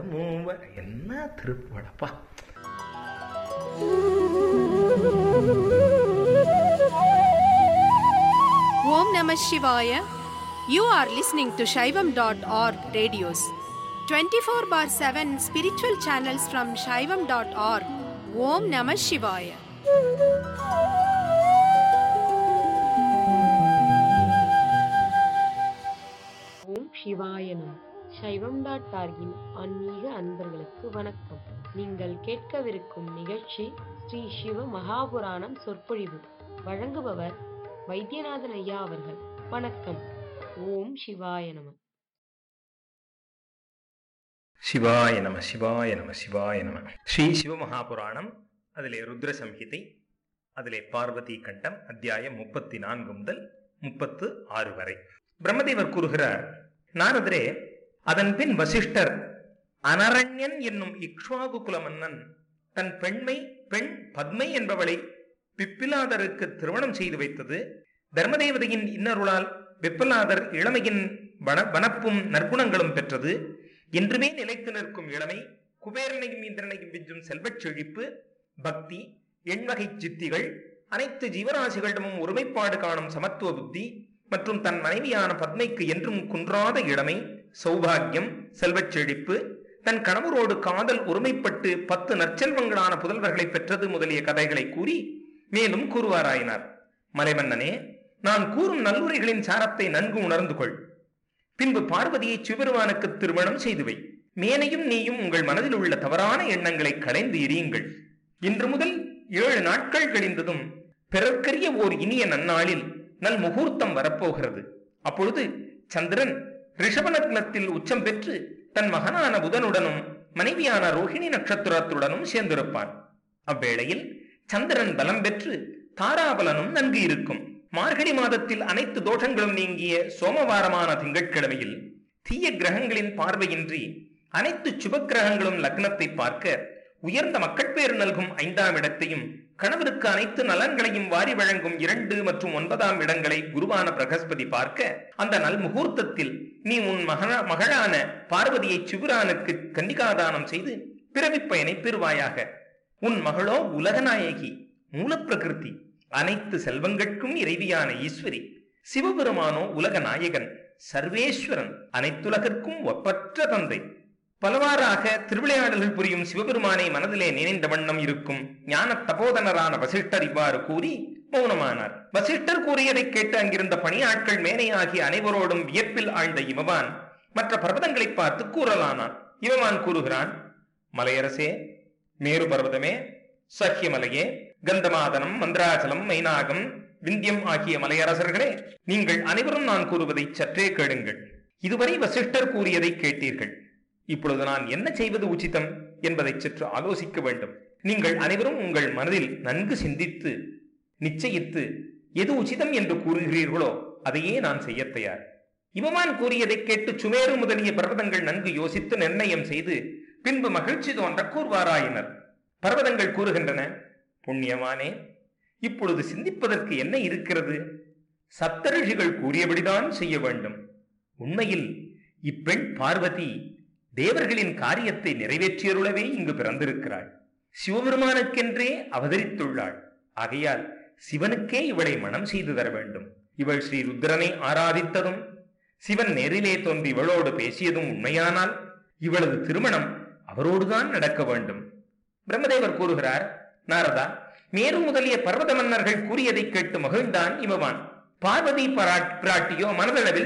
மூவ என்ன திருப்புவடப்பா Om Namah Shivaya. You are listening to Shaivam.org radios. 24 bar 7 spiritual channels from Shaivam.org. Om Namah Shivaya. ஓம் சிவாயனம் சைவம் dot டார்கின் ஆன்மீக அன்பர்களுக்கு வணக்கம் நீங்கள் கேட்கவிருக்கும் நிகழ்ச்சி ஸ்ரீ சிவ மகாபுராணம் சொற்பொழிவு வழங்குபவர் வைத்தியநாதன் ஐயா அவர்கள் வணக்கம் ஓம் சிவாய நம சிவாய நம சிவாய நம சிவாய நம ஸ்ரீ சிவமகாபுராணம் அதிலே ருத்ர சம்ஹிதை அதிலே பார்வதி கண்டம் அத்தியாயம் முப்பத்தி நான்கு முதல் முப்பத்து ஆறு வரை பிரம்மதேவர் கூறுகிறார் நாரதரே அதன் பின் வசிஷ்டர் அனரண்யன் என்னும் இக்ஷ்வாகு குல மன்னன் தன் பெண்மை பெண் பத்மை என்பவளை பிப்பிலாதருக்கு திருமணம் செய்து வைத்தது தர்மதேவதையின் இன்னருளால் பிப்பிலாதர் இளமையின் வன வனப்பும் நற்குணங்களும் பெற்றது என்றுமே நிலைத்து நிற்கும் இளமை குபேரனையும் இந்திரனையும் விஞ்சும் செல்வச் செழிப்பு பக்தி எண்வகை சித்திகள் அனைத்து ஜீவராசிகளிடமும் ஒருமைப்பாடு காணும் சமத்துவ புத்தி மற்றும் தன் மனைவியான பத்மைக்கு என்றும் குன்றாத இளமை சௌபாகியம் செல்வச் செழிப்பு தன் கணவரோடு காதல் ஒருமைப்பட்டு பத்து நற்செல்வங்களான புதல்வர்களை பெற்றது முதலிய கதைகளை கூறி மேலும் கூறுவாராயினார் மலைமன்னனே நான் கூறும் நல்லுரைகளின் சாரத்தை நன்கு உணர்ந்து கொள் பின்பு பார்வதியை சிவபெருமானுக்கு திருமணம் செய்து வை மேனையும் நீயும் உங்கள் மனதில் உள்ள தவறான எண்ணங்களை களைந்து எரியுங்கள் இன்று முதல் ஏழு நாட்கள் கழிந்ததும் பிறர்க்கரிய ஓர் இனிய நன்னாளில் நல் முகூர்த்தம் வரப்போகிறது அப்பொழுது சந்திரன் ரிஷபநக்னத்தில் உச்சம் பெற்று தன் மகனான புதனுடனும் மனைவியான ரோஹிணி நட்சத்திரத்துடனும் சேர்ந்திருப்பான் அவ்வேளையில் சந்திரன் பலம் பெற்று தாராபலனும் நன்கு இருக்கும் மார்கழி மாதத்தில் அனைத்து தோஷங்களும் நீங்கிய சோமவாரமான திங்கட்கிழமையில் தீய கிரகங்களின் பார்வையின்றி அனைத்து சுப கிரகங்களும் லக்னத்தை பார்க்க உயர்ந்த மக்கட்பேறு நல்கும் ஐந்தாம் இடத்தையும் கணவருக்கு அனைத்து நலன்களையும் வாரி வழங்கும் இரண்டு மற்றும் ஒன்பதாம் இடங்களை குருவான பிரகஸ்பதி பார்க்க அந்த நல் முகூர்த்தத்தில் நீ உன் மகன மகளான பார்வதியை சிவரானுக்கு கன்னிகாதானம் செய்து பிறவிப் பயனை பெறுவாயாக உன் மகளோ உலகநாயகி மூலப்பிரகிருதி அனைத்து செல்வங்கட்கும் இறைவியான ஈஸ்வரி சிவபெருமானோ உலக நாயகன் சர்வேஸ்வரன் அனைத்துலகிற்கும் ஒப்பற்ற தந்தை பலவாறாக திருவிளையாடல்கள் புரியும் சிவபெருமானை மனதிலே நினைந்த வண்ணம் இருக்கும் ஞான தபோதனரான வசிஷ்டர் இவ்வாறு கூறி மௌனமானார் வசிஷ்டர் கூறியதை கேட்டு அங்கிருந்த பணியாட்கள் மேனையாகிய அனைவரோடும் வியப்பில் ஆழ்ந்த இமவான் மற்ற பர்வதங்களை பார்த்து கூறலானான் இமவான் கூறுகிறான் மலையரசே மேரு பர்வதமே சஹ்யமலையே கந்தமாதனம் மந்திராச்சலம் மைனாகம் விந்தியம் ஆகிய மலையரசர்களே நீங்கள் அனைவரும் நான் கூறுவதை சற்றே கேளுங்கள் இதுவரை வசிஷ்டர் கூறியதை கேட்டீர்கள் இப்பொழுது நான் என்ன செய்வது உச்சிதம் என்பதை சற்று ஆலோசிக்க வேண்டும் நீங்கள் அனைவரும் உங்கள் மனதில் நன்கு சிந்தித்து நிச்சயித்து எது உச்சிதம் என்று கூறுகிறீர்களோ அதையே நான் செய்ய தயார் இவமான் கூறியதை கேட்டு சுமேரு முதலிய பர்வதங்கள் நன்கு யோசித்து நிர்ணயம் செய்து பின்பு மகிழ்ச்சி தோன்ற கூறுவாராயினர் பர்வதங்கள் கூறுகின்றன புண்ணியமானே இப்பொழுது சிந்திப்பதற்கு என்ன இருக்கிறது சப்தரிஷிகள் கூறியபடிதான் செய்ய வேண்டும் உண்மையில் இப்பெண் பார்வதி தேவர்களின் காரியத்தை நிறைவேற்றியருளவே இங்கு பிறந்திருக்கிறாள் சிவபெருமானுக்கென்றே அவதரித்துள்ளாள் ஆகையால் சிவனுக்கே இவளை மனம் செய்து தர வேண்டும் இவள் ஸ்ரீ ருத்ரனை ஆராதித்ததும் சிவன் நேரிலே தோன்றி இவளோடு பேசியதும் உண்மையானால் இவளது திருமணம் அவரோடுதான் நடக்க வேண்டும் பிரம்மதேவர் கூறுகிறார் நாரதா மேரு முதலிய பர்வத மன்னர்கள் கூறியதை கேட்டு மகிழ்ந்தான் இமவான் பார்வதி பராட் பிராட்டியோ மனதளவில்